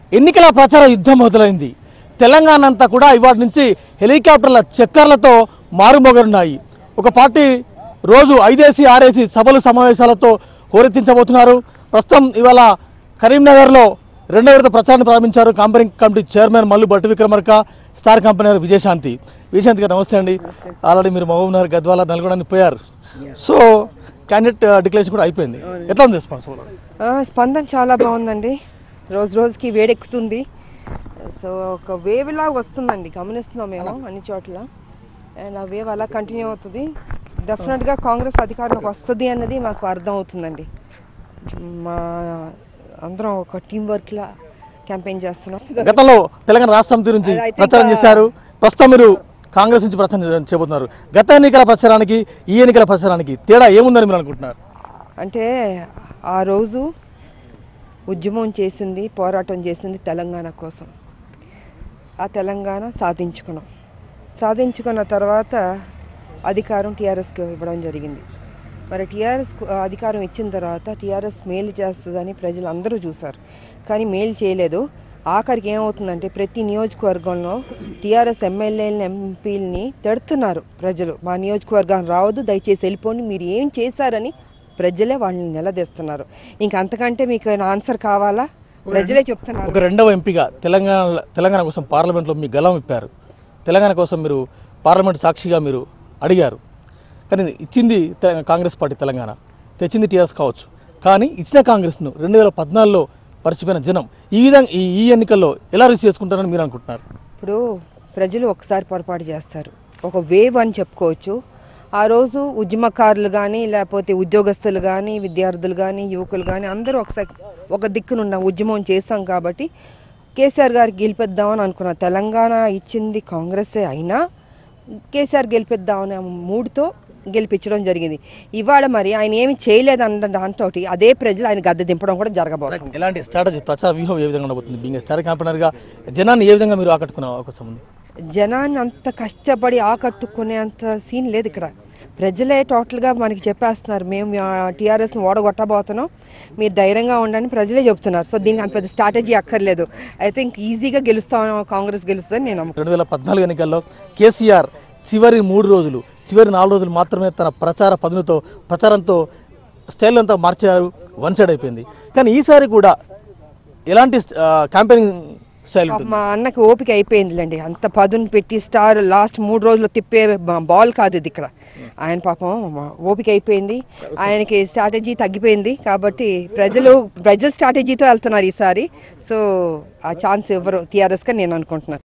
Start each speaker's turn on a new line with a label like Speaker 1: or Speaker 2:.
Speaker 1: ఎన్నికల ప్రచార యుద్ధం మొదలైంది తెలంగాణ అంతా కూడా ఇవాటి నుంచి హెలికాప్టర్ల చక్కర్లతో మారుమోగనున్నాయి ఒక పార్టీ రోజు ఐదేసి ఆరేసి సభలు సమావేశాలతో హోరెత్తించబోతున్నారు ప్రస్తుతం ఇవాళ కరీంనగర్లో రెండో విడత ప్రచారం ప్రారంభించారు campaigning committee chairman Mallu Bhatti Vikramarka star company Vijayashanti Vijayashanti గారు నమస్తే అండి ఆల్రెడీ మీరు మహబూబ్నగర్ గద్వాల నల్గొండని పోయారు సో క్యాండిడేట్ డిక్లరేషన్ కూడా అయిపోయింది ఎట్లా ఉంది రెస్పాన్స్
Speaker 2: ఆ, స్పందన చాలా బాగుందండి రోజు రోజుకి వేడెక్కుతుంది సో ఒక వేవ్ లాగా వస్తుందండి గమనిస్తున్నాం మేము అన్ని చోట్ల అండ్ ఆ వేవ్ అలా కంటిన్యూ అవుతుంది డెఫినెట్గా కాంగ్రెస్ అధికారంలోకి వస్తుంది అన్నది మాకు అర్థం అవుతుందండి మా అందరం ఒక టీం వర్క్లా క్యాంపెయిన్ చేస్తున్నాం
Speaker 1: గతంలో తెలంగాణ రాష్ట్ర సమితి నుంచి
Speaker 2: I think,
Speaker 1: ప్రచారం
Speaker 2: uh,
Speaker 1: చేశారు ప్రస్తుతం మీరు కాంగ్రెస్ నుంచి ప్రచారం చే- చేయబోతున్నారు గత ఎన్నికల ప్రచారానికి ఈ ఎన్నికల ప్రచారానికి తేడా ఏముందని మీరు అనుకుంటున్నారు
Speaker 2: అంటే ఆ రోజు ఉద్యమం చేసింది పోరాటం చేసింది తెలంగాణ కోసం ఆ తెలంగాణ సాధించుకున్నాం సాధించుకున్న తర్వాత అధికారం టీఆర్ఎస్కి ఇవ్వడం జరిగింది మరి టీఆర్ఎస్ అధికారం ఇచ్చిన తర్వాత టీఆర్ఎస్ మేలు చేస్తుందని ప్రజలు అందరూ చూశారు కానీ మేలు చేయలేదు ఆఖరికి ఏమవుతుందంటే ప్రతి నియోజకవర్గంలో టీఆర్ఎస్ ఎమ్మెల్యేలని ఎంపీలని తిడుతున్నారు ప్రజలు మా నియోజకవర్గం రావద్దు దయచేసి వెళ్ళిపోండి మీరు ఏం చేశారని ప్రజలే వాళ్ళని నిలదీస్తున్నారు ఇంక అంతకంటే మీకు ఆన్సర్ కావాలా ప్రజలే చెప్తున్నారు
Speaker 1: ఒక రెండవ ఎంపీగా తెలంగాణ తెలంగాణ కోసం పార్లమెంట్లో మీ గలం ఇప్పారు తెలంగాణ కోసం మీరు పార్లమెంట్ సాక్షిగా మీరు అడిగారు కానీ ఇచ్చింది తె- కాంగ్రెస్ పార్టీ తెలంగాణ తెచ్చింది టీఆర్ఎస్ కావచ్చు కానీ ఇచ్చిన కాంగ్రెస్ను రెండు వేల పద్నాలుగులో పరిచిపోయిన జనం ఈ విధంగా ఈ ఈ ఎన్నికల్లో ఎలా రిసీవ్ చేసుకుంటారని మీరు అనుకుంటున్నారు
Speaker 2: ఇప్పుడు ప్రజలు ఒకసారి పొరపాటు చేస్తారు ఒక వేవ్ అని చెప్పుకోవచ్చు ఆ రోజు ఉద్యమకారులు కానీ లేకపోతే ఉద్యోగస్తులు కానీ విద్యార్థులు కానీ యువకులు కానీ అందరూ ఒకసారి ఒక దిక్కునున్న ఉద్యమం చేశాం కాబట్టి కేసీఆర్ గారికి గెలిపిద్దామని అనుకున్నా తెలంగాణ ఇచ్చింది కాంగ్రెసే అయినా కేసీఆర్ గెలిపిద్దామనే మూడుతో గెలిపించడం జరిగింది ఇవాళ మరి ఆయన ఏమి చేయలేదన్న దాంతో అదే ప్రజలు ఆయన గద్దె దింపడం కూడా జరగబోతుంది
Speaker 1: ఎలాంటి స్ట్రాటజీ ప్రచార వ్యూహం ఏ విధంగా ఉండబోతుంది బీయింగ్ స్టార్ క్యాంపెయినర్గా జనాన్ని ఏ విధంగా మీరు ఆకట్టుకునే అవకాశం ఉంది
Speaker 2: జనాన్ని అంత కష్టపడి ఆకట్టుకునేంత సీన్ లేదు ఇక్కడ ప్రజలే టోటల్గా మనకి చెప్పేస్తున్నారు మేము టీఆర్ఎస్ని ఓడగొట్టబోతున్నాం మీరు ధైర్యంగా ఉండండి ప్రజలే చెప్తున్నారు సో దీనికి అంత పెద్ద స్ట్రాటజీ అక్కర్లేదు ఐ థింక్ ఈజీగా గెలుస్తాం కాంగ్రెస్ గెలుస్తుందని నేను నమ్ముతున్నాను
Speaker 1: రెండు వేల పద్నాలుగు ఎన్నికల్లో కేసీఆర్ చివరి మూడు రోజులు చివరి నాలుగు రోజులు మాత్రమే తన ప్రచార పదునుతో ప్రచారంతో స్టైల్ అంతా మార్చారు వన్ సైడ్ అయిపోయింది కానీ ఈసారి కూడా ఎలాంటి క్యాంపెయినింగ్ స్టైల్ ఉంటుంది
Speaker 2: మా అన్నకి ఓపిక అయిపోయిందిలేండి అంత పదును పెట్టి స్టార్ లాస్ట్ మూడు రోజులు తిప్పే బ- బాల్ కాదు ఇది ఇక్కడ ఆయన పాపం ఓపిక అయిపోయింది ఆయనకి స్ట్రాటజీ తగ్గిపోయింది కాబట్టి ప్రజలు ప్రజల స్ట్రాటజీతో వెళ్తున్నారు ఈసారి సో ఆ ఛాన్స్ ఇవ్వరు టీఆర్ఎస్గా నేను అనుకుంటున్నాను